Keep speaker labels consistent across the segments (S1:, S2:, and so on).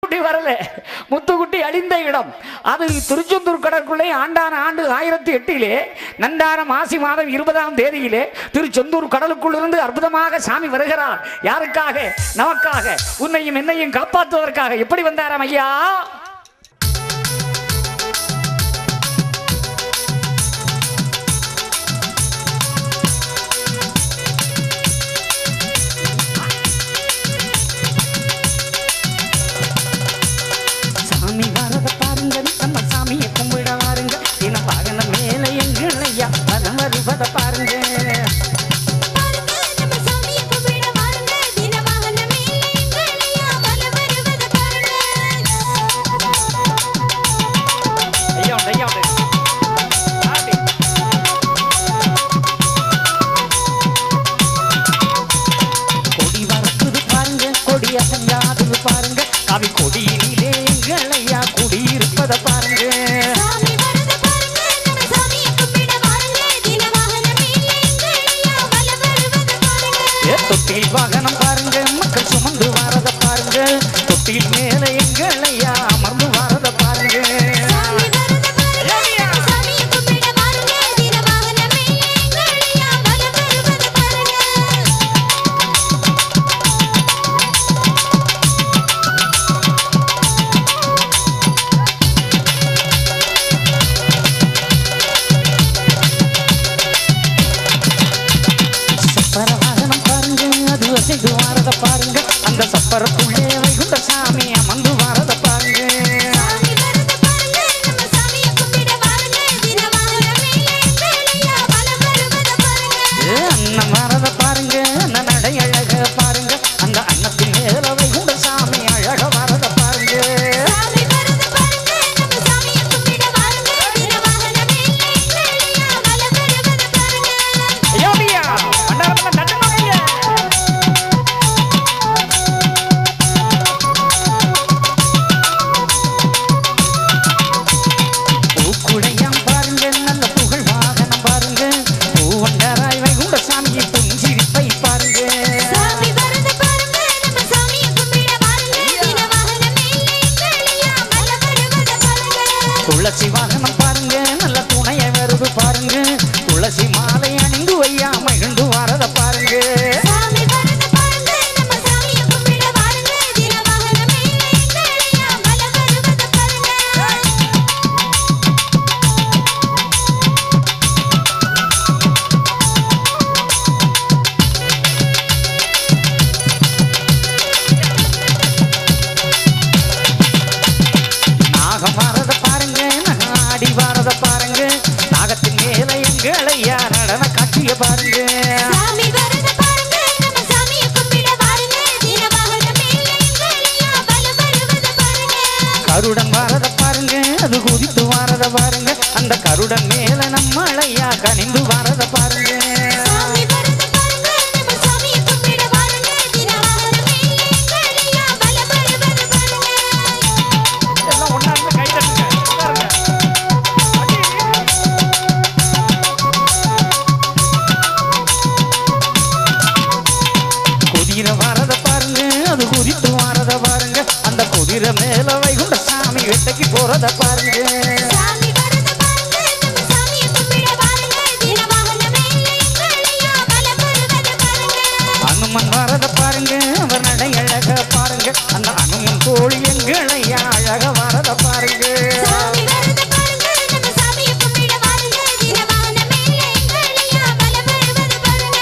S1: முத்துக்குட்டி வரல முத்துக்குட்டி அழிந்த இடம் அது திருச்செந்தூர் கடற்குள்ளே ஆண்டான ஆண்டு ஆயிரத்தி எட்டிலே நண்டான மாசி மாதம் இருபதாம் தேதியிலே திருச்செந்தூர் கடலுக்குள்ளிருந்து அற்புதமாக சாமி வருகிறார் யாருக்காக நமக்காக உன்னையும் என்னையும் காப்பாற்றுவதற்காக எப்படி வந்தாராம் ஐயா சாமி வரத பாருங்க நம்ம சாமியை கும்பிட வாருங்க தின வாகன மேல எங்கள் ஐயா பதம் வருவத பாருங்க
S2: பாருங்க நம்ம சாமியை கும்பிட வாருங்க தின வாகனமே எங்கள் ஐயா வலம் வருவது பாருங்க
S1: ஐயா உண்டு, ஐயா உண்டு. ஆண்டி. கொடி வரக்குது பாருங்க கொடி அசங்காதுன்னு பாருங்க கவி கொடியினிலே எங்கள் ஐயா குடியிருப்பத பாருங்க
S2: சாமி வரத பாருங்க நம்ம சாமியை கும்பிட வாருங்க தின வாகனமே எங்கள் ஐயா வலம் வருவது பாருங்க
S1: ஏ, தொட்டில் வாகனம் பாருங்க மக்கள் சுமந்து வாரத பாருங்க தொட்டில் மேல எங்கள் ஐயா அமர்ந்து வாரத பாருங்க
S2: சாமி வரத பாருங்க நம்ம சாமியை கும்பிட வாருங்க தின வாகனமே எங்கள் ஐயா வலம் வருவது பாருங்க
S1: சப்பர வாகனம் பாருங்க அது அசைந்து வாரத பாருங்க அந்த சப்பரத்துள்ளே வைகுண்ட சாமி அமர்ந்து வாரத பாருங்க
S2: சாமி வரத பாருங்க நம்ம சாமியை கும்பிட வாருங்க தின வாகனமே எங்கள் ஐயா வலம் வருவது பாருங்க
S1: ஏ, அண்ணன் வாரத பாருங்க அந்த நடை அழக பாருங்க அந்த அன்னத்தின் மேல வைகுண்ட சாமி அழக வாரத பாருங்க
S2: சாமி வரத பாருங்க நம்ம சாமியை கும்பிட வாருங்க தின வாகனமே எங்கள் ஐயா வலம் வருவது பாருங்க
S1: ஐயோ ஐயா பண்டாரத்துல தட்டுமாங்க பூக்குடையாம் பாருங்க நல்ல புகழ் வாகனம் பாருங்க பூவண்டராய் வைகுண்ட சாமியை புஞ்சிரிப்பை பாருங்க
S2: சாமி வரத பாருங்க நம்ம சாமியை கும்பிட வாருங்க தின வாகனமே எங்கள் ஐயா வலம் வருவது பாருங்க
S1: துளசி வாகனம் பாருங்க நல்ல துணையை வருது பாருங்க துளசி மாலை அணிந்து வையா மகிழ்ந்து வரத பாருங்க
S2: சாமி வரத பாருங்க நம்ம சாமியை கும்பிட வாருங்க தின வாகனமே எங்கள் ஐயா வலம் வருவது பாருங்க
S1: நாகம் வரத பாருங்க ஆடி வரத பாருங்க நாகத்தின் மேல எங்களையா நடன காட்சிய பாருங்க
S2: சாமி வரத பாருங்க நம்ம சாமியை கும்பிட வாருங்க தின வாகனமே எங்கள் ஐயா வலம் வருவது பாருங்க
S1: கருடன் வரத பாருங்க அது குதித்து வரத பாருங்க அந்த கருடன் மேல நம்மளையா கனிந்து வரத பாருங்க
S2: சாமி வரத பாருங்க நம்ம சாமியை கும்பிட வாருங்க தின வாகனமே எங்கள் ஐயா வலம் வருவது பாருங்க
S1: எல்லாம் ஒண்ணா இருந்து கை தட்டுங்க உட்காருங்க. குதிரை வரத பாருங்க அது குதித்து வரத பாருங்க அந்த குதிரை மேல வைகுண்ட சாமி வேட்டைக்கு போறத பாருங்க
S2: சாமி வரத பாருங்க நம்ம சாமியை கும்பிட வாருங்க தின வாகனமே எங்கள் ஐயா வலம் வருவது பாருங்க
S1: அனுமன் வரத பாருங்க அவர் நடை அழக பாருங்க அந்த அனுமன் கோழி எங்களையா அழக வரத பாருங்க
S2: சாமி வரத பாருங்க நம்ம சாமியை கும்பிட வாருங்க தின வாகனமே எங்கள் ஐயா வலம் வருவது பாருங்க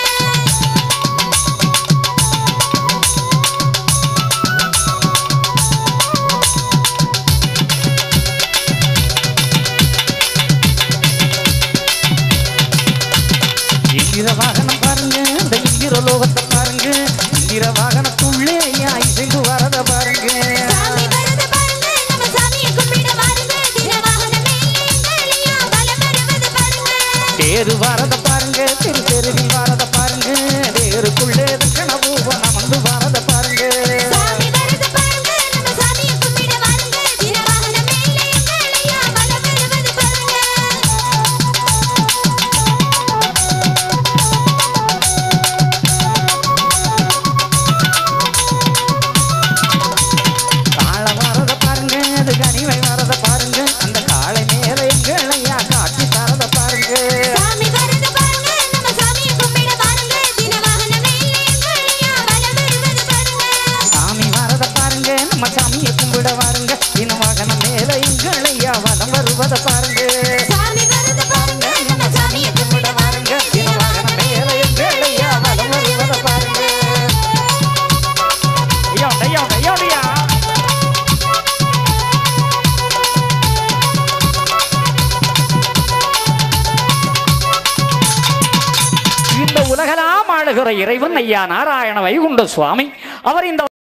S1: வருவத பாருங்க
S2: சாமி வருது பாருங்க நம்ம சாமியை கும்பிட வாருங்க
S1: தினவாகன மேல எங்களையா வலம் வருவத பாருங்க ஐயா ஐயா ஐயா ஐயா இந்த உலகலாம் ஆளுகிற இறைவன் ஐயா நாராயண வைகுண்ட சுவாமி அவர் இந்த